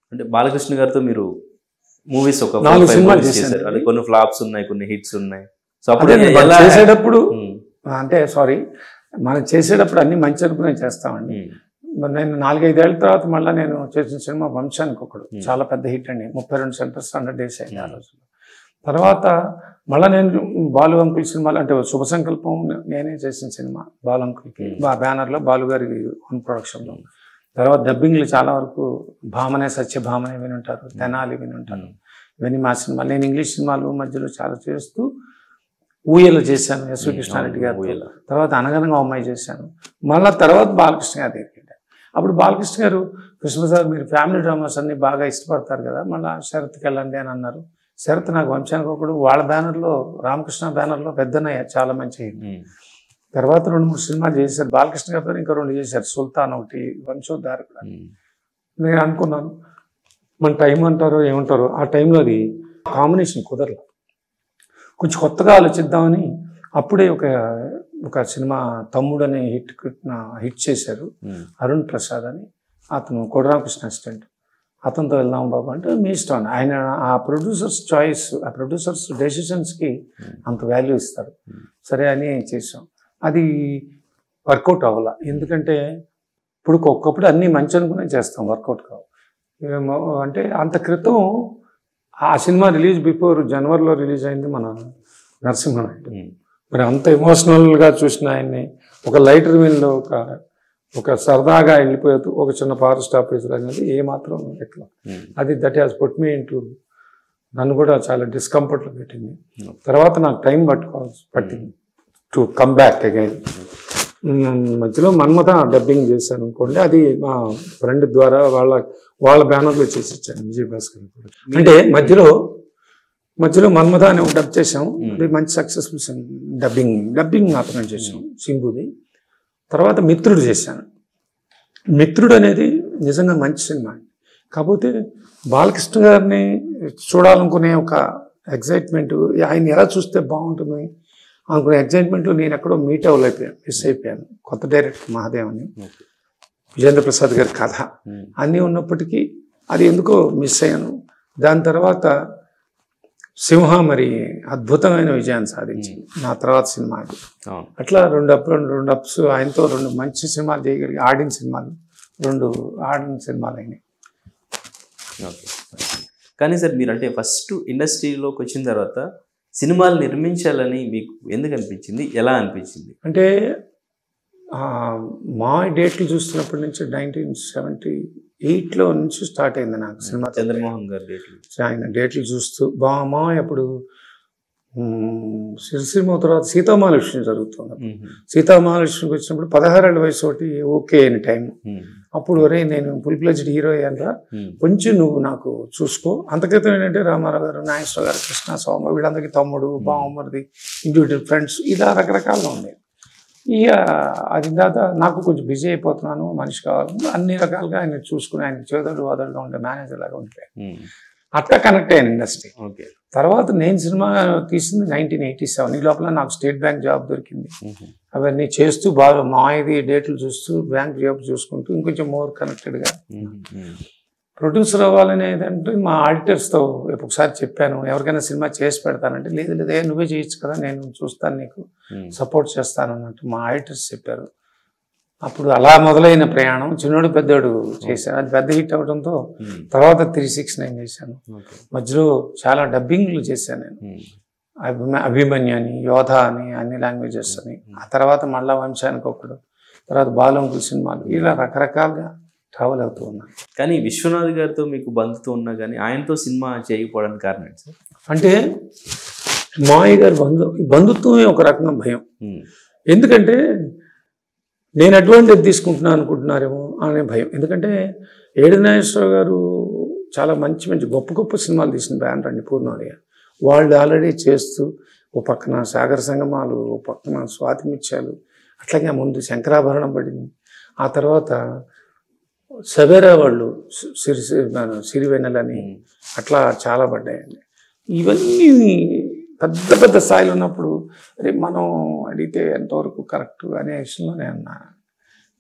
అంటే బాలకృష్ణ గారితో మీరు మూవీస్ ఒక నాలుగు four, five సినిమాలు movies చేశాను. చేశారు. అంటే కొన్ని ఫ్లాప్స్ ఉన్నాయి కొన్ని హిట్స్ ఉన్నాయి సో అదే అప్పుడు నేను ఎలా చేసేటప్పుడు ఉమ్, అంటే సారీ మనం చేసేటప్పుడు అన్ని మంచి అనుకునే చేస్తామండి ఉమ్, మరి నేను నాలుగైదేళ్ల తర్వాత మళ్ళీ నేను చేసిన సినిమా వంశానికి ఒకడు Hmm. చాలా పెద్ద హిట్ అండి ముప్పై రెండు సెంటర్స్ హండ్రెడ్ డేస్ అయింది ఆ Hmm. రోజుల్లో తర్వాత మళ్ళీ నేను బాలు అంకుల్ సినిమాలు అంటే శుభ సంకల్పం నేనే చేసిన సినిమా బాలు అంకుల్కి Hmm. బా బ్యానర్లో బాలు గారి ఓన్ ప్రొడక్షన్లో తర్వాత డబ్బింగ్లు చాలా వరకు భామనే సత్యభామనే వినుంటారు తెనాలి వినుంటారు ఉమ్, ఇవన్నీ మా సినిమాలు నేను ఇంగ్లీష్ సినిమాలు మధ్యలో చాలా చేస్తూ ఊయలు చేశాను ఎస్వి కృష్ణారెడ్డి గారు ఊయల. తర్వాత అనగనగా అమ్మాయి చేశాను మళ్ళా తర్వాత బాలకృష్ణ గారి దగ్గరికి వెళ్ళాను. అప్పుడు బాలకృష్ణ గారు కృష్ణప్రసాద్ మీరు ఫ్యామిలీ డ్రామాస్ అన్ని బాగా ఇష్టపడతారు కదా మళ్ళీ శరత్కి వెళ్ళండి అని అన్నారు శరత్ నాకు వంశానికి ఒకడు వాళ్ళ బ్యానర్లో రామకృష్ణ బ్యానర్లో పెద్దనయ్య చాలా మంచి hit. ఉమ్, తర్వాత రెండు మూడు సినిమాలు చేశారు బాలకృష్ణ గారితో ఇంకా రెండు చేశారు సుల్తాన్ ఒకటి వంశోద్ధార కూడా ఉమ్, నేను అనుకున్నాను మన టైం అంటారో ఏమంటారో ఆ టైంలో అది కాంబినేషన్ కుదరలేదు కొంచెం కొత్తగా ఆలోచిద్దామని అప్పుడే ఒక ఒక సినిమా తమ్ముడు అనే హిట్ హిట్ చేశారు ఉమ్, అరుణ్ ప్రసాద్ అని అతను కొడరామకృష్ణ అసిస్టెంట్ అతనితో వెళ్దాం బాబు అంటే మీ ఇష్టం అండి. ఆయన ఆ ప్రొడ్యూసర్స్ చాయిస్ ఆ ప్రొడ్యూసర్స్ డెసిషన్స్కి అంత వాల్యూ ఇస్తారు సరే అని చేసాం అది వర్కౌట్ అవ్వాల ఎందుకంటే ఇప్పుడు ఒక్కప్పుడు అన్నీ మంచి అనుకునే చేస్తాం వర్కౌట్ కావు ఏమో అంటే అంత క్రితం ఆ సినిమా రిలీజ్ బిఫోర్ జనవరిలో రిలీజ్ అయింది మన నరసింహనాయుడు ఉమ్, మరి అంత ఎమోషనల్గా చూసిన ఆయన్ని ఒక లైటర్ విన్లో ఒక ఒక సరదాగా వెళ్ళిపోతూ ఒక చిన్న పవర్ స్టాపేజ్ అనేది ఏమాత్రం ఎట్లా ఉమ్, అది that has put me into నన్ను కూడా చాలా డిస్కంఫర్ట్లో పెట్టింది Hmm. తర్వాత నాకు టైం పట్టుకోవాల్సి పట్టింది టు కమ్ బ్యాక్ అగైన్ మధ్యలో మన్మథ డబ్బింగ్ చేశాను అనుకోండి అది మా ఫ్రెండ్ ద్వారా వాళ్ళ వాళ్ళ బ్యానర్లో చేసి ఇచ్చాను విజయ్ భాస్కర్ కూడా. అంటే మధ్యలో మధ్యలో మన్మథ అని ఒక డబ్ చేసాం Hmm. అది మంచి సక్సెస్ఫుల్ డబ్బింగ్ డబ్బింగ్ మాత్రం చేసాం సింబుది తర్వాత మిత్రుడు చేశాను మిత్రుడు అనేది నిజంగా మంచి సినిమా కాకపోతే బాలకృష్ణ గారిని చూడాలనుకునే ఒక ఎగ్జైట్మెంట్ ఆయన ఎలా చూస్తే బాగుంటుంది అనుకునే ఎగ్జైట్మెంట్లో నేను ఎక్కడో మీట్ అవ్వలేకపోయాను మిస్ అయిపోయాను కొత్త డైరెక్టర్ మహాదేవ్ అని ఓకే. విజేంద్ర ప్రసాద్ గారి కథ ఉమ్, అన్నీ ఉన్నప్పటికీ అది ఎందుకో మిస్ అయ్యాను దాని తర్వాత సింహ మరి అద్భుతమైన విజయాన్ని సాధించింది నా తర్వాత సినిమా అది అవును అట్లా రెండు అప్ రెండు రెండు అప్స్ ఆయనతో రెండు మంచి సినిమాలు చేయగలిగి ఆడిన సినిమాలు రెండు ఆడిన సినిమాలు అయినాయి ఓకే కానీ సార్ మీరు అంటే ఫస్ట్ ఇండస్ట్రీలోకి వచ్చిన తర్వాత సినిమాలు నిర్మించాలని మీకు ఎందుకు అనిపించింది ఎలా అనిపించింది అంటే ఆ, మా డేట్లు చూస్తున్నప్పటి నుంచి నైన్టీన్ సెవెంటీ ఎయిట్లో నుంచి స్టార్ట్ అయింది నాకు సినిమా చంద్రమోహన్ గారి డేట్లు ఆయన డేట్లు చూస్తూ బా మా అప్పుడు మ్, సిరిసిరిమ తర్వాత సీతామహాలక్ష్మి జరుగుతుంది సీతామహాలక్ష్మికి వచ్చినప్పుడు పదహారేళ్ళ వయసు ఒకటి ఓకే అని టైం అప్పుడు ఒరే నేను ఫుల్ ప్లెజ్డ్ హీరో అయ్యానరా కొంచెం నువ్వు నాకు చూసుకో అంతక్రితం ఏంటంటే రామారావు గారు నాగేశ్వర గారు కృష్ణ సోమ వీళ్ళందరికీ తమ్ముడు బావమరిది ఇండివిజువల్ ఫ్రెండ్స్ ఇలా రకరకాలుగా ఉండేది ఇక అది దాకా నాకు కొంచెం బిజీ అయిపోతున్నాను మనిషి కావాలి అన్ని రకాలుగా ఆయన చూసుకుని ఆయన చేదోడు వదలుగా ఉండే మేనేజర్ లాగా ఉండిపోయాను అట్లా కనెక్ట్ అయ్యాను ఇండస్ట్రీ ఓకే తర్వాత నేను సినిమా తీసింది నైన్టీన్ ఎయిటీ సెవెన్ ఈ లోపల నాకు స్టేట్ బ్యాంక్ జాబ్ దొరికింది అవన్నీ చేస్తూ బాగా మా ఇది డేట్లు చూస్తూ బ్యాంక్ జాబ్ చూసుకుంటూ ఇంకొంచెం మోర్ కనెక్టెడ్గా ప్రొడ్యూసర్ అవ్వాలనేది అంటే మా ఆడిటర్స్తో ఒకసారి చెప్పాను ఎవరికైనా సినిమా చేసి పెడతానంటే లేదు లేదు ఏ నువ్వే చేయొచ్చు కదా నేను చూస్తాను నీకు సపోర్ట్ చేస్తాను అన్నట్టు మా ఆడిటర్స్ చెప్పారు అప్పుడు అలా మొదలైన ప్రయాణం చిన్నోడు పెద్దోడు చేశాను అది పెద్ద హిట్ అవడంతో తర్వాత త్రీ సిక్స్ నైన్ చేశాను ఓకే మధ్యలో చాలా డబ్బింగ్లు చేశాను నేను అభిమ అభిమన్యు అని యోధ అని అన్ని లాంగ్వేజెస్ అని ఆ తర్వాత మళ్ళా వంశానికి ఒకడు తర్వాత బాలంకుల్ సినిమాలు ఇలా రకరకాలుగా ట్రావెల్ అవుతూ ఉన్నాను కానీ విశ్వనాథ్ గారితో మీకు బంధుత్వం ఉన్నా కానీ ఆయనతో సినిమా చేయకపోవడానికి కారణం ఏంటి సార్ అంటే మాయ గారి బంధు బంధుత్వమే ఒక రకంగా భయం ఎందుకంటే నేను అడ్వాంటేజ్ తీసుకుంటున్నాను అనుకుంటున్నారేమో అనే భయం ఎందుకంటే ఏడు నాగేశ్వరరావు గారు చాలా మంచి మంచి గొప్ప గొప్ప సినిమాలు తీసిన బ్యానర్ అండి పూర్ణోదయ వాళ్ళు ఆల్రెడీ చేస్తూ ఓ పక్కన సాగర సంగమాలు ఓ పక్కన స్వాతిమిత్యాలు అట్లాగే ముందు శంకరాభరణం పడింది ఆ తర్వాత సవేరా వాళ్ళు సి- సిరి సిరి- సిరివెన్నెలని అట్లా చాలా పడ్డాయండి ఇవన్నీ పెద్ద పెద్ద స్థాయిలో ఉన్నప్పుడు అరే మనం అడిగితే ఎంతవరకు కరెక్ట్ అనే విషయంలో నేను ఉన్నా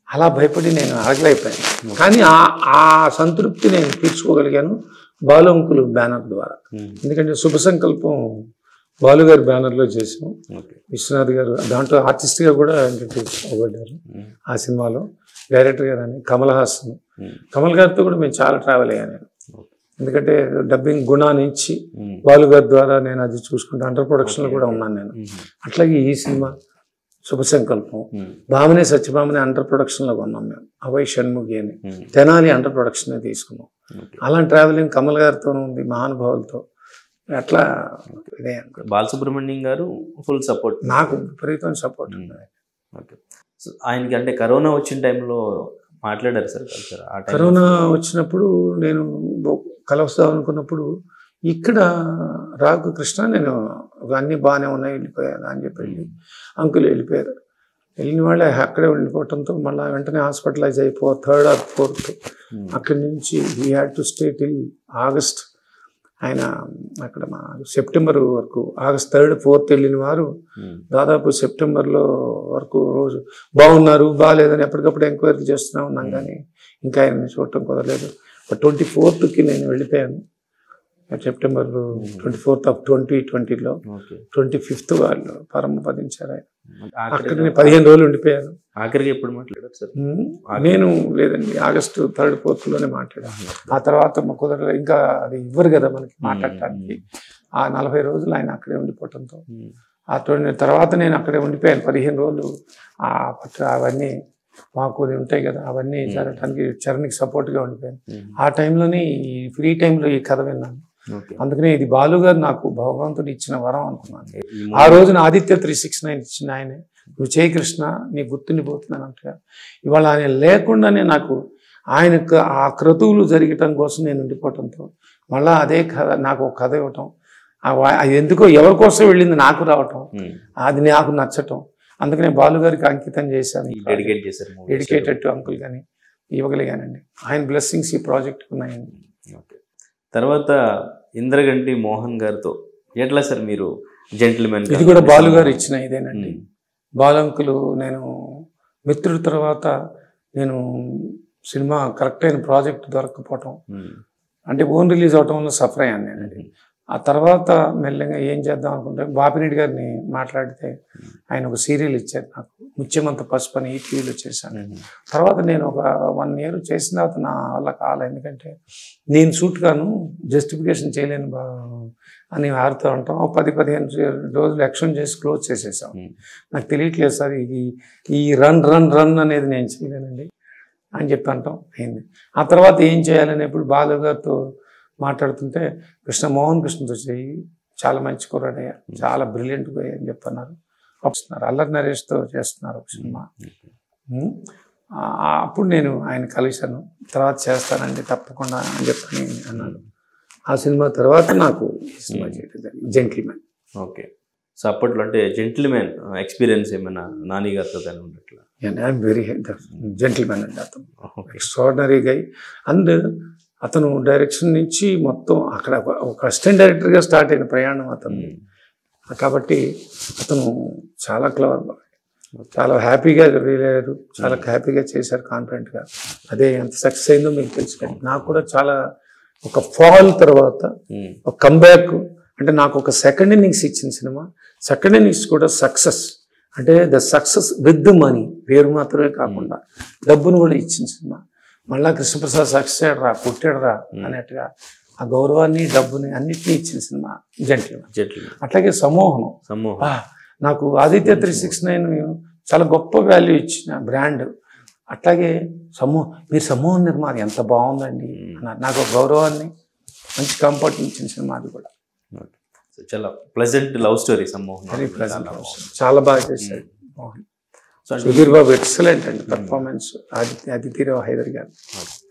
అలా భయపడి నేను అడగలేకపోయాను కానీ ఆ ఆ సంతృప్తి నేను తీర్చుకోగలిగాను బాలు అంకులు బ్యానర్ ద్వారా ఉమ్, ఎందుకంటే శుభ సంకల్పం బాలు గారి బ్యానర్లో చేసాం ఓకే విశ్వనాథ్ గారు దాంట్లో ఆర్టిస్ట్గా కూడా ఇంట్రడ్యూస్ అవ్వబడ్డారు ఉమ్, ఆ సినిమాలో డైరెక్టర్ గారు అని కమల్ హాసన్ ఉమ్, కమల్ గారితో కూడా మేము చాలా ట్రావెల్ అయ్యాను నేను ఓకే. ఎందుకంటే డబ్బింగ్ గుణా నుంచి ఉమ్, బాలు గారి ద్వారా నేను అది చూసుకుంటా అండర్ ప్రొడక్షన్లో కూడా ఉన్నాను నేను ఉమ్, అట్లాగే ఈ సినిమా శుభ సంకల్పం ఉమ్, భామనే సత్యభామని అండర్ ప్రొడక్షన్లో కొన్నాం మేము అభయ్ షణ్ముఖి అని ఉమ్, తెనాలి అండర్ ప్రొడక్షన్ తీసుకున్నాం ఓకే. అలాంటి ట్రావెలింగ్ కమల్ గారితో ఉంది మహానుభావులతో అట్లా ఇదే అనుకో. బాలసుబ్రహ్మణ్యం గారు ఫుల్ సపోర్ట్ నాకు విపరీతమైన సపోర్ట్ ఉమ్. ఓకే సో ఆయనకి అంటే కరోనా వచ్చిన టైంలో మాట్లాడారు సార్ కలిసారు ఆ టైం కరోనా వచ్చినప్పుడు నేను కలవస్తాం అనుకున్నప్పుడు ఇక్కడ రాకు కృష్ణ నేను అన్నీ బాగానే ఉన్నాయి వెళ్ళిపోయాను అని చెప్పి వెళ్ళి అంకుల్ వెళ్ళిపోయారు వెళ్ళిన వాళ్ళే అక్కడే ఉండిపోవటంతో మళ్ళీ వెంటనే హాస్పిటలైజ్ అయిపో థర్డ్ ఆర్ ఫోర్త్ ఉమ్, అక్కడి నుంచి we had to stay till August ఆయన అక్కడ మా సెప్టెంబర్ వరకు ఆగస్ట్ థర్డ్ ఫోర్త్ వెళ్ళిన వారు ఉమ్, దాదాపు సెప్టెంబర్లో వరకు రోజు బాగున్నారు బాగాలేదని ఎప్పటికప్పుడు ఎంక్వైరీ చేస్తూనే ఉన్నాం కానీ ఇంకా ఆయన చూడటం కుదరలేదు బట్ ట్వంటీ ఫోర్త్కి నేను వెళ్ళిపోయాను September twenty fourth of twenty ట్వంటీలో ఓకే ట్వంటీ ఫిఫ్త్ వాళ్ళు పరమపదించారు ఆయన అక్కడ ఆఖరికి నేను పదిహేను రోజులు ఉండిపోయాను ఆఖరికి ఎప్పుడు మాట్లాడారు సార్ ఉమ్, నేను లేదండి ఆగస్టు థర్డ్ ఫోర్త్లోనే మాట్లాడాను ఆ తర్వాత మా కుదరలేదు ఇంకా అది ఇవ్వరు కదా మనకి మాట్లాడటానికి ఆ నలభై రోజులు ఆయన అక్కడే ఉండిపోవటంతో ఉమ్, ఆ ట్వంటీ తర్వాత నేను అక్కడే ఉండిపోయాను పదిహేను రోజులు ఆ పట్ల అవన్నీ మాకు కొన్ని ఉంటాయి కదా అవన్నీ జరగటానికి చరణ్కి సపోర్ట్గా ఉండిపోయాను ఉమ్, ఆ టైంలోనే ఈ ఫ్రీ టైంలో ఈ కథ విన్నాను ఓకే అందుకనే ఇది బాలు గారు నాకు భగవంతుడు ఇచ్చిన వరం అనుకున్నాను ఈ ఆ రోజున ఆదిత్య త్రీ సిక్స్ నైన్ ఇచ్చిన ఆయనే నువ్వు చేయి కృష్ణ నీ గుర్తుండిపోతున్నాను అంటే ఇవాళ ఆయన లేకుండానే నాకు ఆయనకు ఆ క్రతువులు జరగటం కోసం నేను ఉండిపోవటంతో మళ్ళా అదే కథ నాకు ఒక కథ ఇవ్వటం ఆ వా- అది ఎందుకో ఎవరి కోసం వెళ్ళింది నాకు రావటం ఉమ్, అది నాకు నచ్చటం అందుకనే బాలు గారికి అంకితం చేశాను ఈ డెడికేట్ చేశారు movie. డెడికేటెడ్ టు అంకుల్ కానీ ఇవ్వగలిగానండి ఆయన బ్లెస్సింగ్స్ ఈ ప్రాజెక్ట్ ఉన్నాయండి ఓకే తర్వాత ఇంద్రగంటి మోహన్ గారితో ఎట్లా సార్ మీరు జెంటిల్మెన్ ఇది కూడా బాలు గారు ఇచ్చిన ఇదేనండి బాలంకులు నేను మిత్రుడి తర్వాత నేను సినిమా కరెక్ట్ అయిన ప్రాజెక్ట్ దొరకకపోవటం అంటే ఓన్ రిలీజ్ అవటం వల్ల సఫర్ అయ్యాను నేను ఆ తర్వాత మెల్లగా ఏం చేద్దాం అనుకుంటే బాపిరెడ్డి గారిని మాట్లాడితే ఆయన ఒక సీరియల్ ఇచ్చారు నాకు ముత్యమంత పసుపు అని ఈటీవీలో చేశాను తర్వాత నేను ఒక వన్ ఇయర్ చేసిన తర్వాత నా వల్ల కాలే ఎందుకంటే నేను సూట్ గాను జస్టిఫికేషన్ చేయలేను బా అని ఆడుతూ ఉంటాం ఒక పది పదిహేను రోజులు యాక్షన్ చేసి క్లోజ్ చేసేసాం నాకు తెలియట్లేదు సార్ ఇది ఈ రన్ రన్ రన్ అనేది నేను చేయలేనండి అని చెప్పి అంటాం అయింది ఆ తర్వాత ఏం చేయాలనేప్పుడు బాలు గారితో మాట్లాడుతుంటే కృష్ణ మోహన్ కృష్ణతో చెయ్యి చాలా మంచి కుర్రాడయ్యా చాలా బ్రిలియంట్ పోయి అని చెప్తున్నారు వస్తున్నారు అల్లరి నరేష్తో చేస్తున్నారు ఒక సినిమా ఉమ్. ఆ- అప్పుడు నేను ఆయన కలిశాను తర్వాత చేస్తానండి తప్పకుండా అని చెప్పని అన్నాడు ఆ సినిమా తర్వాత నాకు ఈ సినిమా చేయడం జరిగింది జెంటిల్మెన్ ఓకే సో అప్పట్లో అంటే జెంటిల్మెన్ ఎక్స్పీరియన్స్ ఏమైనా నాని గారితో కానీ ఉన్నట్లా ఐఎమ్ వెరీ జెంటిల్మెన్ అండి అతను ఓకే ఎక్స్ట్రాడినరీ గై అండ్ అతను డైరెక్షన్ నుంచి మొత్తం అక్కడ ఒక- ఒక అసిస్టెంట్ డైరెక్టర్గా స్టార్ట్ అయిన ప్రయాణం అతను కాబట్టి అతను చాలా క్లవర్ చాలా హ్యాపీగా వెళ్ళారు చాలా హ్యాపీగా చేశారు కాన్ఫిడెంట్గా అదే ఎంత సక్సెస్ అయిందో మీకు తెలుసు నాకు కూడా చాలా ఒక ఫాల్ తర్వాత ఒక కంబ్యాక్ అంటే నాకు ఒక సెకండ్ ఇన్నింగ్స్ ఇచ్చిన సినిమా సెకండ్ ఇన్నింగ్స్ కూడా సక్సెస్ అంటే the success with the money పేరు మాత్రమే కాకుండా డబ్బును కూడా ఇచ్చిన సినిమా మళ్ళా కృష్ణప్రసాద్ సక్సెస్ అయ్యాడురా పుట్టాడురా అన్నట్టుగా ఆ గౌరవాన్ని డబ్బుని అన్నిటినీ ఇచ్చిన సినిమా జంటి జెంటిల్మెన్ అట్లాగే సమూహం సమూహం ఆ, నాకు ఆదిత్య త్రీ సిక్స్ నైన్ చాలా గొప్ప వాల్యూ ఇచ్చిన బ్రాండ్ అట్లాగే సమూహ మీరు సమూహం నిర్మాణ ఎంత బాగుందండి అన్నారు నాకు ఒక గౌరవాన్ని మంచి కంఫర్ట్ ఇచ్చిన సినిమా అది కూడా ఓకే. సో చాలా ప్లెజెంట్ లవ్ స్టోరీ సమూహం వెరీ చాలా ప్లెజెంట్ బాగుంది. చాలా బాగా చేశారు మోహన్ సో అంటే సుధీర్ బాబు ఎక్సలెంట్ అండి పర్ఫార్మెన్స్ ఆదిత్య అదితిరావు హైదర్ గారు ఓకే.